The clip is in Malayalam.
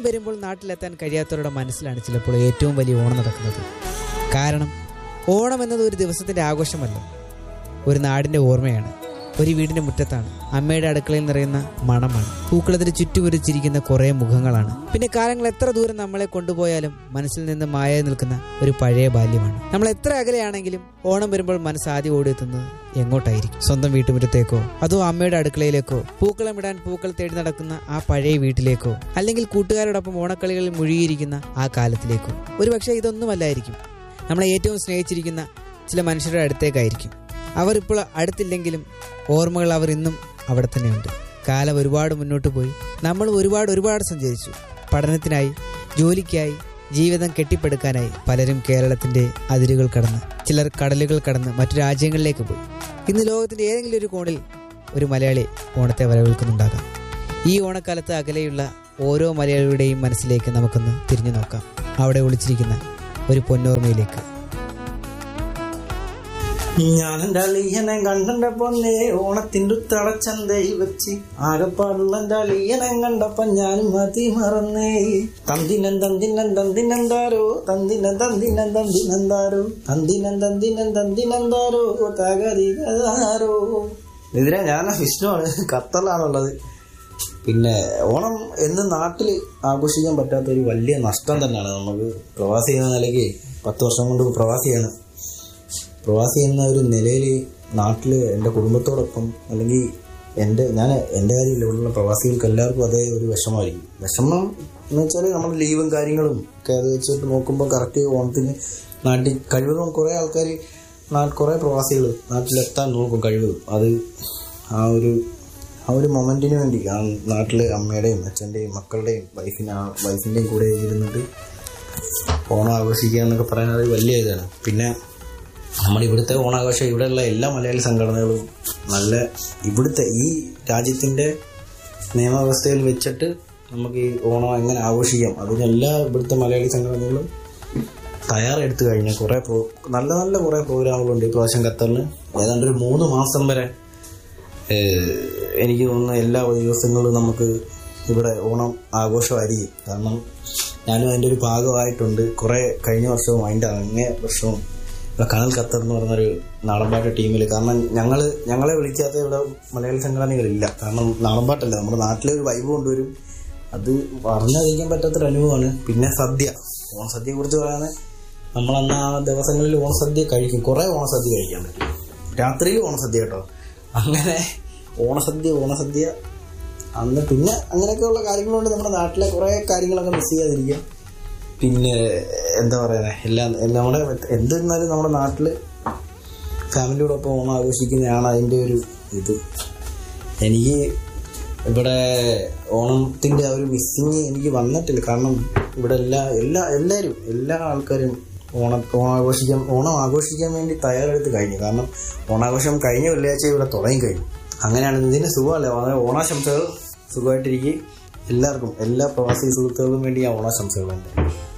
വരുമ്പോൾ നാട്ടിലെത്താൻ കഴിയാത്തവരുടെ മനസ്സിലാണ് ചിലപ്പോൾ ഏറ്റവും വലിയ ഓണം നടക്കുന്നത് കാരണം ഓണം എന്നത് ഒരു ദിവസത്തിൻ്റെ ആഘോഷമല്ല ഒരു നാടിൻ്റെ ഓർമ്മയാണ് ഒരു വീടിൻ്റെ മുറ്റത്താണ് അമ്മയുടെ അടുക്കളയിൽ നിറയുന്ന മണമാണ് പൂക്കളത്തിന് ചുറ്റും ഉരച്ചിരിക്കുന്ന കുറേ മുഖങ്ങളാണ് പിന്നെ കാലങ്ങൾ എത്ര ദൂരം നമ്മളെ കൊണ്ടുപോയാലും മനസ്സിൽ നിന്ന് മായ നിൽക്കുന്ന ഒരു പഴയ ബാല്യമാണ് നമ്മൾ എത്ര അകലെയാണെങ്കിലും ഓണം വരുമ്പോൾ മനസ്സ് ആദ്യം ഓടിയെത്തുന്നത് എങ്ങോട്ടായിരിക്കും സ്വന്തം വീട്ടുമുറ്റത്തേക്കോ അതോ അമ്മയുടെ അടുക്കളയിലേക്കോ പൂക്കളം ഇടാൻ പൂക്കൾ തേടി നടക്കുന്ന ആ പഴയ വീട്ടിലേക്കോ അല്ലെങ്കിൽ കൂട്ടുകാരോടൊപ്പം ഓണക്കളികളിൽ മുഴുകിയിരിക്കുന്ന ആ കാലത്തിലേക്കോ ഒരുപക്ഷെ ഇതൊന്നുമല്ലായിരിക്കും നമ്മളെ ഏറ്റവും സ്നേഹിച്ചിരിക്കുന്ന ചില മനുഷ്യരുടെ അടുത്തേക്കായിരിക്കും അവർ ഇപ്പോൾ അടുത്തില്ലെങ്കിലും ഓർമ്മകൾ അവർ ഇന്നും അവിടെ തന്നെയുണ്ട് കാലം ഒരുപാട് മുന്നോട്ട് പോയി നമ്മൾ ഒരുപാട് ഒരുപാട് സഞ്ചരിച്ചു പഠനത്തിനായി ജോലിക്കായി ജീവിതം കെട്ടിപ്പടുക്കാനായി പലരും കേരളത്തിന്റെ അതിരുകൾ കടന്ന് ചിലർ കടലുകൾ കടന്ന് മറ്റു രാജ്യങ്ങളിലേക്ക് പോയി ഇന്ന് ലോകത്തിന്റെ ഏതെങ്കിലും ഒരു കോണിൽ ഒരു മലയാളി ഓണത്തെ വരവേൽക്കുന്നുണ്ടാകാം ഈ ഓണക്കാലത്ത് അകലെയുള്ള ഓരോ മലയാളിയുടെയും മനസ്സിലേക്ക് നമുക്കൊന്ന് തിരിഞ്ഞു നോക്കാം അവിടെ ഒളിച്ചിരിക്കുന്ന ഒരു പൊന്നോർമ്മയിലേക്ക് ഞാൻ എന്റെ അളിയനെ കണ്ടന്റെ പൊന്നെ ഓണത്തിന്റെ തടച്ചന്തയിൽ വെച്ച് ആകെപ്പാടുള്ള എന്റെ അളിയനെ കണ്ടപ്പോ ഞാനും മതി മറന്നേ തന്തിനം തന്തിനം തന്തിനെന്താരോ തന്തിനം തന്തിനം തന്തിനെന്താരോ തന്തിനം തന്തിനം തന്തിനെന്താരോ തകരികാരോ ഇതിനെ ഞാൻ വിഷ്ണുവാണ് ഖത്തറിലാണുള്ളത് പിന്നെ ഓണം എന്ന് നാട്ടിൽ ആഘോഷിക്കാൻ പറ്റാത്ത ഒരു വലിയ നഷ്ടം തന്നെയാണ് നമുക്ക് പ്രവാസി എന്ന നിലയ്ക്ക് പത്ത് വർഷം കൊണ്ട് പ്രവാസിയാണ് പ്രവാസി എന്ന ഒരു നിലയിൽ നാട്ടിൽ എൻ്റെ കുടുംബത്തോടൊപ്പം അല്ലെങ്കിൽ എൻ്റെ ഞാൻ എൻ്റെ കാര്യമില്ല ഇവിടെയുള്ള പ്രവാസികൾക്ക് എല്ലാവർക്കും അതേ ഒരു വിഷമമായിരിക്കും വിഷമം എന്ന് വെച്ചാൽ നമ്മൾ ലീവും കാര്യങ്ങളും ഒക്കെ അത് വെച്ചിട്ട് നോക്കുമ്പോൾ കറക്റ്റ് ഓണത്തിന് നാട്ടിൽ കഴിവതും കുറേ ആൾക്കാർ കുറേ പ്രവാസികൾ നാട്ടിലെത്താൻ നോക്കും കഴിവതും അത് ആ ഒരു ആ ഒരു മൊമെൻറ്റിന് വേണ്ടി ആ നാട്ടിൽ അമ്മയുടെയും അച്ഛൻ്റെയും മക്കളുടെയും വൈഫിന് വൈഫിൻ്റെയും കൂടെ ഇരുന്നിട്ട് ഓണം ആഘോഷിക്കുക എന്നൊക്കെ പറയുന്നത് ഒരു വലിയ ഇതാണ് പിന്നെ നമ്മുടെ ഇവിടുത്തെ ഓണാഘോഷം ഇവിടെയുള്ള എല്ലാ മലയാളി സംഘടനകളും നല്ല ഇവിടുത്തെ ഈ രാജ്യത്തിൻ്റെ നിയമവ്യവസ്ഥയിൽ വെച്ചിട്ട് നമുക്ക് ഈ ഓണം എങ്ങനെ ആഘോഷിക്കാം അതിനെല്ലാ ഇവിടുത്തെ മലയാളി സംഘടനകളും തയ്യാറെടുത്തു കഴിഞ്ഞാൽ കുറേ പ്രോ നല്ല നല്ല കുറേ പ്രോഗ്രാമുകളുണ്ട് ഇപ്രാവശ്യം ഖത്തറിന് ഏതാണ്ട് ഒരു മൂന്ന് മാസം വരെ ഏഹ്, എനിക്ക് തോന്നുന്നു എല്ലാ ദിവസങ്ങളിലും നമുക്ക് ഇവിടെ ഓണം ആഘോഷമായിരിക്കും കാരണം ഞാനും അതിൻ്റെ ഒരു ഭാഗമായിട്ടുണ്ട് കുറേ കഴിഞ്ഞ വർഷവും അതിൻ്റെ അങ്ങേ വർഷവും ഇവിടെ കനൽ ഖത്തർ എന്ന് പറഞ്ഞൊരു നാടൻപാട്ട് ടീമിൽ കാരണം ഞങ്ങൾ ഞങ്ങളെ വിളിക്കാത്ത ഇവിടെ മലയാളി സംഘടനകളില്ല കാരണം നാടൻപാട്ടല്ല നമ്മുടെ നാട്ടിലെ ഒരു വൈബ് കൊണ്ടുവരും അത് പറഞ്ഞറിയിക്കാൻ പറ്റാത്തൊരു അനുഭവമാണ് പിന്നെ സദ്യ ഓണസദ്യയെ കുറിച്ച് പറയുന്നത് നമ്മളന്ന് ആ ദിവസങ്ങളിൽ ഓണസദ്യ കഴിക്കും കുറേ ഓണസദ്യ കഴിക്കാൻ പറ്റും രാത്രിയിൽ ഓണസദ്യ കേട്ടോ അങ്ങനെ ഓണസദ്യ ഓണസദ്യ അന്ന് പിന്നെ അങ്ങനെയൊക്കെയുള്ള കാര്യങ്ങളുണ്ട് നമ്മുടെ നാട്ടിലെ കുറേ കാര്യങ്ങളൊക്കെ മിസ് ചെയ്യാതിരിക്കാം പിന്നെ എന്താ പറയുക എല്ലാം നമ്മുടെ എന്തിരുന്നാലും നമ്മുടെ നാട്ടിൽ ഫാമിലിയോടൊപ്പം ഓണം ആഘോഷിക്കുന്നതാണ് അതിൻ്റെ ഒരു ഇത് എനിക്ക് ഇവിടെ ഓണത്തിൻ്റെ ആ ഒരു മിസ്സിങ് എനിക്ക് വന്നിട്ടില്ല കാരണം ഇവിടെ എല്ലാ എല്ലാ എല്ലാവരും എല്ലാ ആൾക്കാരും ഓണം ഓണാഘോഷിക്കാൻ ഓണം ആഘോഷിക്കാൻ വേണ്ടി തയ്യാറെടുത്ത് കഴിഞ്ഞു കാരണം ഓണാഘോഷം കഴിഞ്ഞ വെള്ളിയാഴ്ച ഇവിടെ തുടങ്ങി കഴിഞ്ഞു അങ്ങനെയാണ് ഇതിന് സുഖമല്ല വളരെ ഓണാശംസകൾ സുഖമായിട്ടിരിക്കും എല്ലാവർക്കും എല്ലാ പ്രവാസി സുഹൃത്തുക്കൾക്കും വേണ്ടി ആ ഓണാശംസകളുണ്ട്